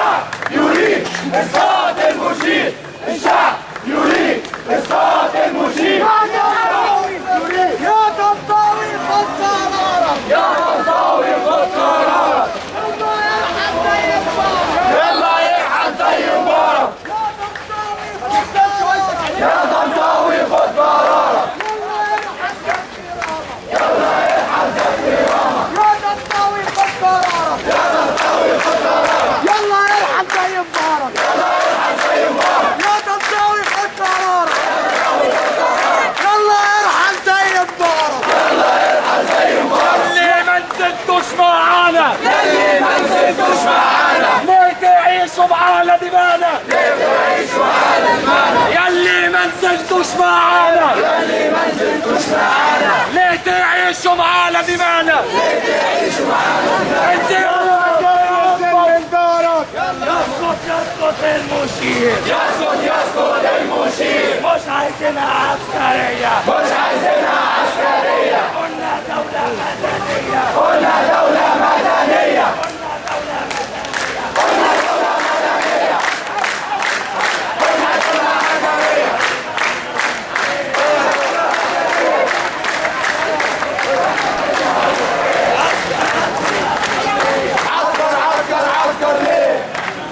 الشعب يريد اسقاط المشير الشعب يريد اسقاط المشير يا طنطاوي خد قرارك يا طنطاوي خد قرارك الله يرحم زي مبارك يا يا طنطاوي خد قرارك طنطاوي خد قرارك يا طنطاوي خد قرارك يلا ارحم زي مبارك يا طنطاوي خد قرارك يلا ارحم زي مبارك اللي ما نزلتوش معانا اللي ما نزلتوش معانا ليه تعيشوا معانا دمانا تعيشوا على المعنى يلي ما نزلتوش معانا اللي ما نزلتوش معانا ليه تعيشوا معانا دمانا تعيشوا معانا انزلوا من دارك يسقط يسقط المشير يسقط يسقط المشير مش عايزينها عسكرية مش عايزينها عسكرية قلنا دولة مدنية قلنا دولة مدنية عسكر عسكر عسكر ليه؟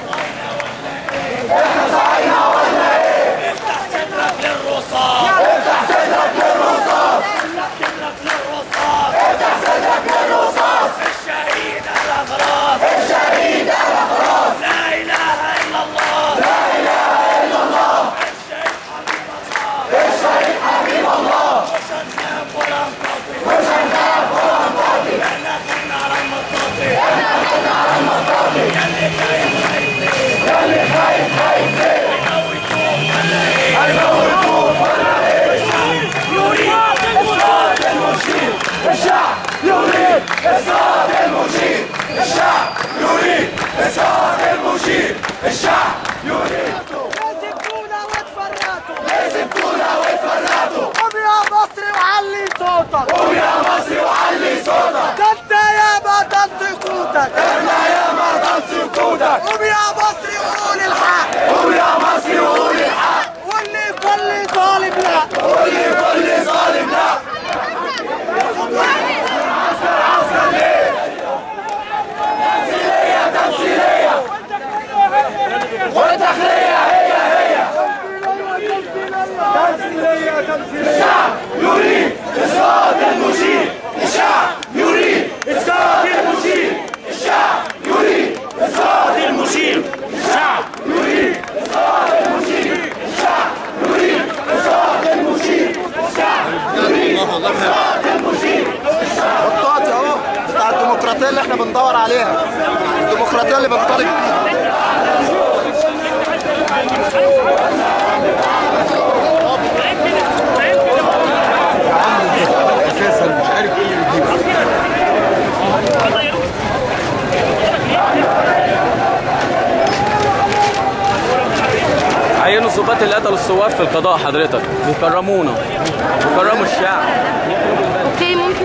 احنا صحينا ولا ايه؟ افتح صدرك للرصاص افتح صدرك للرصاص افتح صدرك للرصاص افتح صدرك للرصاص الشهيد الأغراض الشهيد الاغراض لا إله إلا الله لا اله الا الله الشهيد حبيب الله الشهيد حبيب الله مش هنخاف ولا نقاطع مش هنخاف ولا نقاتل احنا خدنا على المطاطي اللي خايف خايف ليه؟ هيموتوك ولا ايه؟ يريد اسقاط المشير الشعب يريد اسقاط المشير الشعب يريد اسقاط المشير الشعب يريد مسكونا واتفرقتوا مسكونا واتفرقتوا قوم يا مصري وعلي صوتك قوم يا مصري وعلي صوتك ده انت يا بطل سكوتك احنا يا مرضى سكوتك قوم يا مصري وقول الحق قوم يا مصري وقول الحق واللي كل ظالم لا قول لكل ظالم لا عسكر عسكر ليه؟ تمثيلية تمثيلية والداخلية هي هي الشعب يريد اسقاط المشير الشعب يريد اسقاط المشير الشعب يريد اسقاط المشير الشعب يريد اسقاط المشير الشعب يريد اسقاط المشير الشعب يريد اسقاط المشير بطاطي اهو بتاع الديمقراطيه اللي احنا بندور عليها الديمقراطيه اللي بنطالب بيها اساسا مش عارف ايه اللي بيجيبه عينوا الضباط اللي قتلوا الثوار في القضاء حضرتك بيكرمونا بيكرموا الشعب اوكي ممكن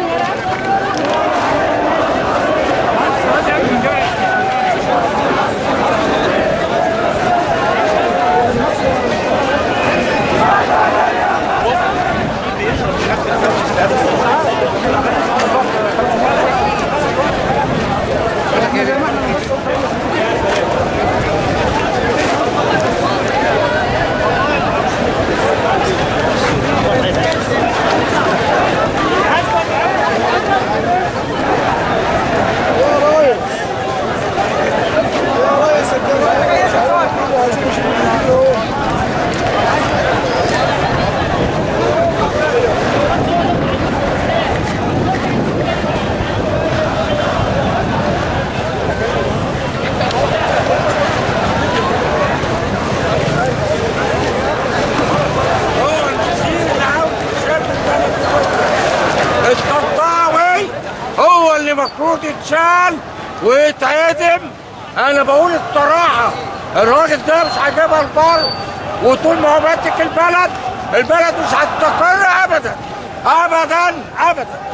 الطنطاوي هو اللي المفروض يتشال ويتعدم انا بقول الصراحه الراجل ده مش هيجيبها البر وطول ما هو ماسك البلد البلد مش هتستقر ابدا ابدا ابدا